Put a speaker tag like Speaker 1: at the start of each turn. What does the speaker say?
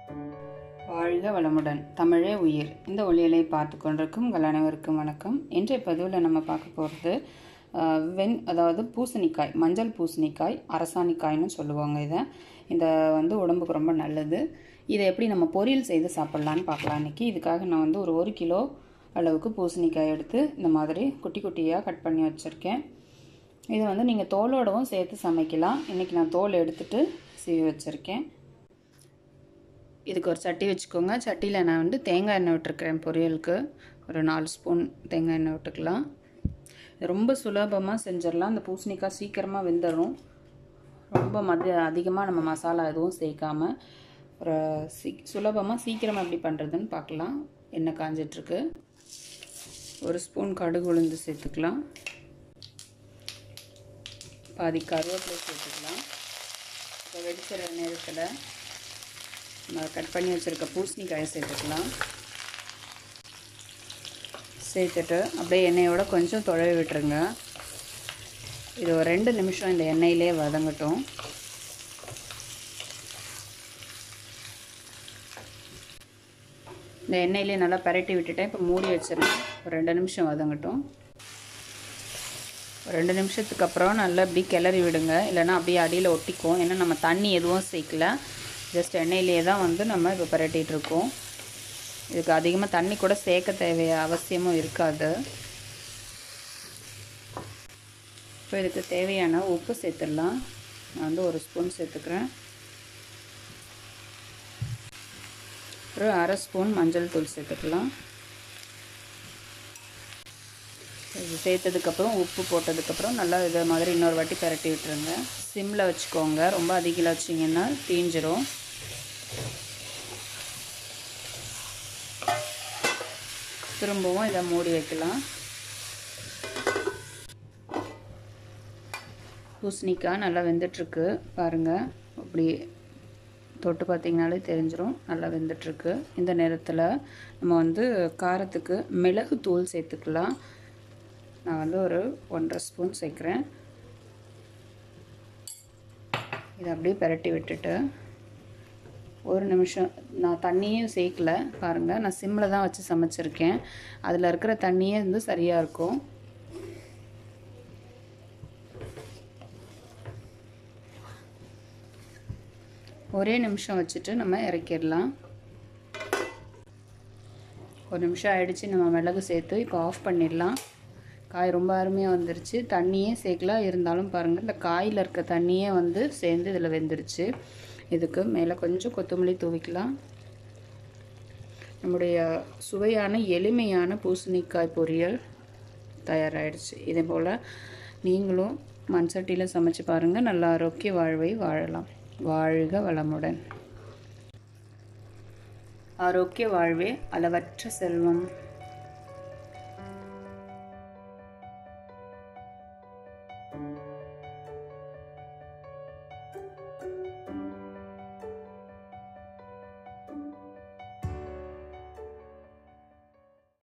Speaker 1: வாழ்க வளமுடன் தமிழே உயிர் இந்த ஒளியலை பார்த்து கொண்டிருக்கும் உங்கள் அனைவருக்கும் வணக்கம் இன்றைய பதிவில் நம்ம பார்க்க போகிறது வெண் அதாவது பூசணிக்காய் மஞ்சள் பூசணிக்காய் அரசாணிக்காய்னு சொல்லுவாங்க இதை இந்த வந்து உடம்புக்கு ரொம்ப நல்லது இதை எப்படி நம்ம பொரியல் செய்து சாப்பிட்லான்னு பார்க்கலாம் இன்றைக்கி இதுக்காக நான் வந்து ஒரு ஒரு கிலோ அளவுக்கு பூசணிக்காய் எடுத்து இந்த மாதிரி குட்டி குட்டியாக கட் பண்ணி வச்சுருக்கேன் இதை வந்து நீங்கள் தோலோடவும் சேர்த்து சமைக்கலாம் இன்றைக்கி நான் தோல் எடுத்துட்டு சீவி வச்சுருக்கேன் இதுக்கு ஒரு சட்டி வச்சுக்கோங்க சட்டியில் நான் வந்து தேங்காய் எண்ணெய் விட்டுருக்கிறேன் பொரியலுக்கு ஒரு நாலு ஸ்பூன் தேங்காய் எண்ணெய் விட்டுக்கலாம் இது ரொம்ப சுலபமாக செஞ்சிடலாம் இந்த பூசணிக்காய் சீக்கிரமாக வெந்துடும் ரொம்ப மத அதிகமாக நம்ம மசாலா எதுவும் சேர்க்காம ஒரு சீ சுலபமாக சீக்கிரமாக எப்படி பண்ணுறதுன்னு பார்க்கலாம் எண்ணெய் காஞ்சிட்ருக்கு ஒரு ஸ்பூன் கடுகு உளுந்து சேர்த்துக்கலாம் பாதி கருவேப்பிலை சேர்த்துக்கலாம் இப்போ வெடிச்சிற நேரத்தில் நம்ம கட் பண்ணி வச்சுருக்க பூசணிக்காயை சேர்த்துக்கலாம் சேர்த்துட்டு அப்படியே எண்ணெயோட கொஞ்சம் தொழவி விட்டுருங்க இது ஒரு ரெண்டு நிமிஷம் இந்த எண்ணெயிலே வதங்கட்டும் இந்த எண்ணெயிலே நல்லா பரட்டி விட்டுட்டேன் இப்போ மூடி வச்சிருக்கேன் ஒரு ரெண்டு நிமிஷம் வதங்கட்டும் ஒரு ரெண்டு நிமிஷத்துக்கு அப்புறம் நல்லா இப்படி கிளறி விடுங்க இல்லைன்னா அப்படியே அடியில் ஒட்டிக்கும் ஏன்னா நம்ம தண்ணி எதுவும் சேர்க்கல ஜஸ்ட் எண்ணெயிலே தான் வந்து நம்ம இப்போ பரட்டிகிட்டு இருக்கோம் இதுக்கு அதிகமாக தண்ணி கூட சேர்க்க தேவைய அவசியமும் இருக்காது இப்போ இதுக்கு தேவையான உப்பு சேர்த்துடலாம் நான் வந்து ஒரு ஸ்பூன் சேர்த்துக்கிறேன் ஒரு அரை ஸ்பூன் மஞ்சள் தூள் சேர்த்துக்கலாம் இது சேர்த்ததுக்கப்புறம் உப்பு போட்டதுக்கப்புறம் நல்லா இதை மாதிரி இன்னொரு வாட்டி பரட்டி விட்டுருங்க சிம்மில் வச்சுக்கோங்க ரொம்ப அதிகில் வச்சிங்கன்னா தீஞ்சிரும் திரும்பவும் இதை மூடி வைக்கலாம் பூசணிக்காய் நல்லா வெந்துட்டுருக்கு பாருங்கள் அப்படி தொட்டு பார்த்திங்கனாலே தெரிஞ்சிடும் நல்லா வெந்துட்டுருக்கு இந்த நேரத்தில் நம்ம வந்து காரத்துக்கு மிளகு தூள் சேர்த்துக்கலாம் நான் வந்து ஒரு ஒன்றரை ஸ்பூன் சேர்க்குறேன் இதை அப்படியே பரட்டி விட்டுட்டு ஒரு நிமிஷம் நான் தண்ணியும் சேர்க்கல பாருங்கள் நான் சிம்மில் தான் வச்சு சமைச்சிருக்கேன் அதில் இருக்கிற தண்ணியே வந்து சரியாக இருக்கும் ஒரே நிமிஷம் வச்சுட்டு நம்ம இறக்கிடலாம் ஒரு நிமிஷம் ஆகிடுச்சு நம்ம மிளகு சேர்த்து இப்போ ஆஃப் பண்ணிடலாம் காய் ரொம்ப அருமையாக வந்துருச்சு தண்ணியே சேர்க்கல இருந்தாலும் பாருங்கள் இந்த காயில் இருக்க தண்ணியே வந்து சேர்ந்து இதில் வெந்துருச்சு இதுக்கு மேலே கொஞ்சம் கொத்தமல்லி தூவிக்கலாம் நம்முடைய சுவையான எளிமையான பூசணிக்காய் பொரியல் தயாராகிடுச்சு இதே போல் நீங்களும் மண் சட்டியில் சமைச்சு பாருங்கள் நல்ல ஆரோக்கிய வாழ்வை வாழலாம் வாழ்க வளமுடன் ஆரோக்கிய வாழ்வே அளவற்ற செல்வம் thank you